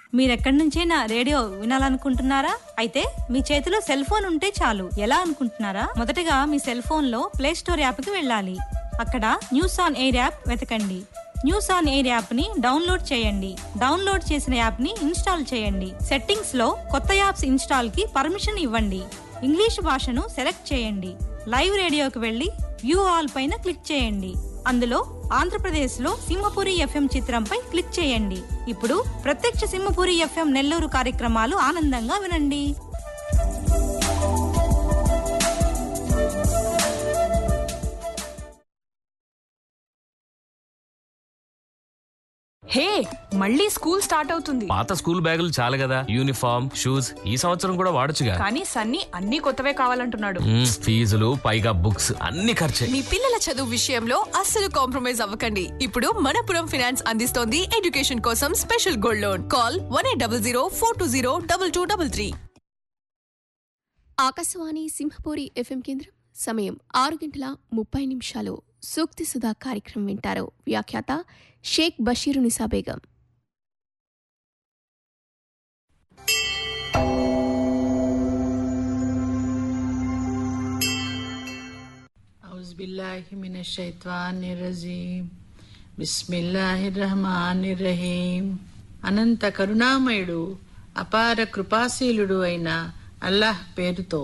మీరెక్కడి నుంచైనా రేడియో వినాలనుకుంటున్నారా అయితే మీ చేతిలో సెల్ ఫోన్ ఉంటే చాలు ఎలా అనుకుంటున్నారా మొదటగా మీ సెల్ ఫోన్ లో ప్లే స్టోర్ యాప్ కి వెళ్ళాలి అక్కడ న్యూస్ ఆన్ ఎయిర్ యాప్ వెతకండి న్యూస్ ఆన్ ఎయిర్ యాప్ ని డౌన్లోడ్ చేయండి డౌన్లోడ్ చేసిన యాప్ ని ఇన్స్టాల్ చేయండి సెట్టింగ్స్ లో కొత్త యాప్స్ ఇన్స్టాల్ కి పర్మిషన్ ఇవ్వండి ఇంగ్లీష్ భాషను సెలెక్ట్ చేయండి లైవ్ రేడియోకి వెళ్ళి వ్యూ ఆల్ పైన క్లిక్ చేయండి అందులో ఆంధ్రప్రదేశ్ లో సింహపురి ఎఫ్ఎం చిత్రంపై క్లిక్ చేయండి ఇప్పుడు ప్రత్యక్ష సింహపురి ఎఫ్ఎం నెల్లూరు కార్యక్రమాలు ఆనందంగా వినండి హే మళ్ళీ స్కూల్ స్టార్ట్ అవుతుంది పాత స్కూల్ బ్యాగులు చాలు కదా యూనిఫామ్ షూస్ ఈ సంవత్సరం కూడా వాడొచ్చుగా కానీ సన్నీ అన్ని కొత్తవే కావాలంటున్నాడు మ్మ్, ఫీజులు పైగా బుక్స్ అన్ని ఖర్చే మీ పిల్లల చదువు విషయంలో అస్సలు కాంప్రమైజ్ అవ్వకండి ఇప్పుడు మనపురం ఫైనాన్స్ అందిస్తోంది ఎడ్యుకేషన్ కోసం special gold loan call one eight double zero four two zero double two double three Akashvani Simhapuri FM కేంద్రం సమయం ఆరు గంటల ముప్పై నిమిషాలు సూక్తి సుధా కార్యక్రమం వింటారు వ్యాఖ్యాత షేక్ బషీరు నిసా బేగం ఔజ్బిల్లాహిమినషైత్వానిరజీం బిస్మిల్లాహిర్రహమానిర్రహీం అనంత కరుణామయుడు అపార కృపాశీలుడు అయిన అల్లాహ్ పేరుతో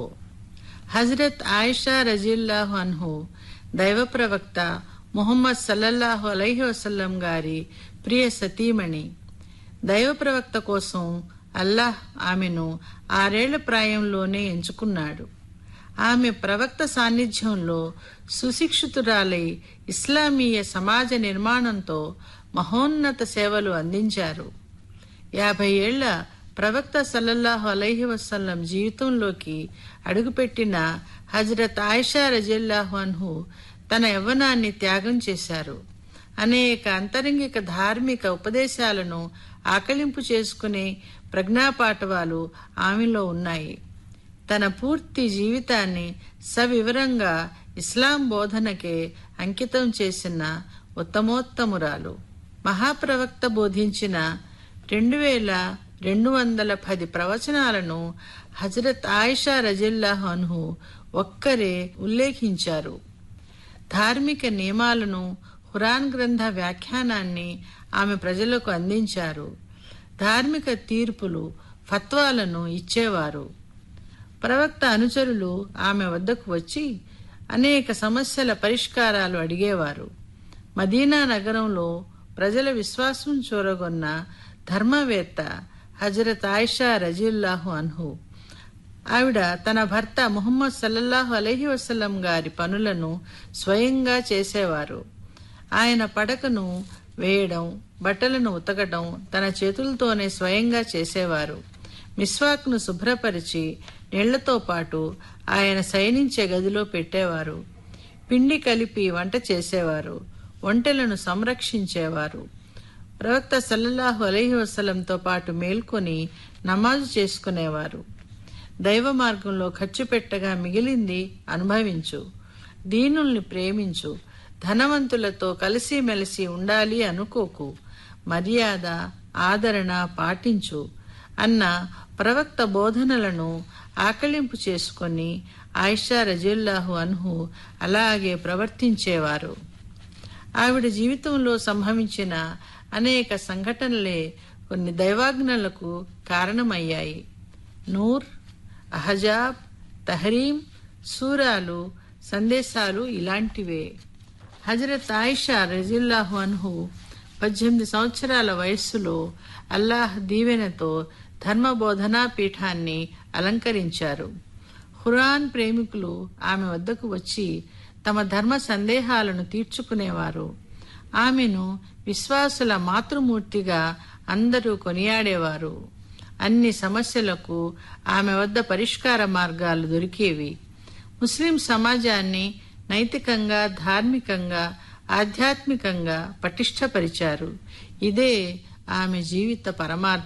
హజరత్ ఆయిషా రజీల్లాహు అన్హు దైవ ప్రవక్త ముహమ్మద్ సల్లల్లాహు అలైహి వసల్లం గారి ప్రియ సతీమణి దైవ ప్రవక్త కోసం అల్లాహ్ ఆమెను ఆరేళ్ల ప్రాయంలోనే ఎంచుకున్నాడు ఆమె ప్రవక్త సాన్నిధ్యంలో సుశిక్షితురాలై ఇస్లామీయ సమాజ నిర్మాణంతో మహోన్నత సేవలు అందించారు యాభై ఏళ్ల ప్రవక్త సల్లల్లాహు అలైహి వసల్లం జీవితంలోకి అడుగుపెట్టిన హజరత్ ఆయిషా రజల్లాహు అన్హు తన యవ్వనాన్ని త్యాగం చేశారు అనేక అంతరంగిక ధార్మిక ఉపదేశాలను ఆకలింపు చేసుకునే ప్రజ్ఞాపాఠవాలు ఆమెలో ఉన్నాయి తన పూర్తి జీవితాన్ని సవివరంగా ఇస్లాం బోధనకే అంకితం చేసిన ఉత్తమోత్తమురాలు మహాప్రవక్త బోధించిన రెండు వేల రెండు వందల పది ప్రవచనాలను హజరత్ ఆయిషా రజిల్లాహు అన్హు ఒక్కరే ఉల్లేఖించారు ధార్మిక నియమాలను ఖురాన్ గ్రంథ వ్యాఖ్యానాన్ని ఆమె ప్రజలకు అందించారు ధార్మిక తీర్పులు ఫత్వాలను ఇచ్చేవారు ప్రవక్త అనుచరులు ఆమె వద్దకు వచ్చి అనేక సమస్యల పరిష్కారాలు అడిగేవారు మదీనా నగరంలో ప్రజల విశ్వాసం చూరగొన్న ధర్మవేత్త హజరత్ ఆయిషా రజీల్లాహు అన్హు ఆవిడ తన భర్త ముహమ్మద్ సల్లల్లాహు అలహి వసల్లం గారి పనులను స్వయంగా చేసేవారు ఆయన పడకను వేయడం బట్టలను ఉతకడం తన చేతులతోనే స్వయంగా చేసేవారు మిస్వాక్ను శుభ్రపరిచి నీళ్లతో పాటు ఆయన శయనించే గదిలో పెట్టేవారు పిండి కలిపి వంట చేసేవారు ఒంటెలను సంరక్షించేవారు ప్రవక్త సల్లల్లాహు అలైహి వసలంతో పాటు మేల్కొని నమాజు చేసుకునేవారు దైవ మార్గంలో ఖర్చు పెట్టగా మిగిలింది అనుభవించు దీనుల్ని ప్రేమించు ధనవంతులతో కలిసిమెలిసి ఉండాలి అనుకోకు మర్యాద ఆదరణ పాటించు అన్న ప్రవక్త బోధనలను ఆకలింపు చేసుకొని ఆయిషా రజిల్లాహు అన్హు అలాగే ప్రవర్తించేవారు ఆవిడ జీవితంలో సంభవించిన అనేక సంఘటనలే కొన్ని దైవాజ్ఞలకు కారణమయ్యాయి నూర్ అహజాబ్ తహరీం సూరాలు సందేశాలు ఇలాంటివే హజరత్ ఆయిషా రజిల్లాహు అన్హు పద్దెనిమిది సంవత్సరాల వయస్సులో అల్లాహ్ దీవెనతో ధర్మ బోధనా పీఠాన్ని అలంకరించారు ఖురాన్ ప్రేమికులు ఆమె వద్దకు వచ్చి తమ ధర్మ సందేహాలను తీర్చుకునేవారు ఆమెను విశ్వాసుల మాతృమూర్తిగా అందరూ కొనియాడేవారు అన్ని సమస్యలకు ఆమె వద్ద పరిష్కార మార్గాలు దొరికేవి ముస్లిం సమాజాన్ని నైతికంగా ధార్మికంగా ఆధ్యాత్మికంగా పటిష్టపరిచారు ఇదే ఆమె జీవిత పరమార్థం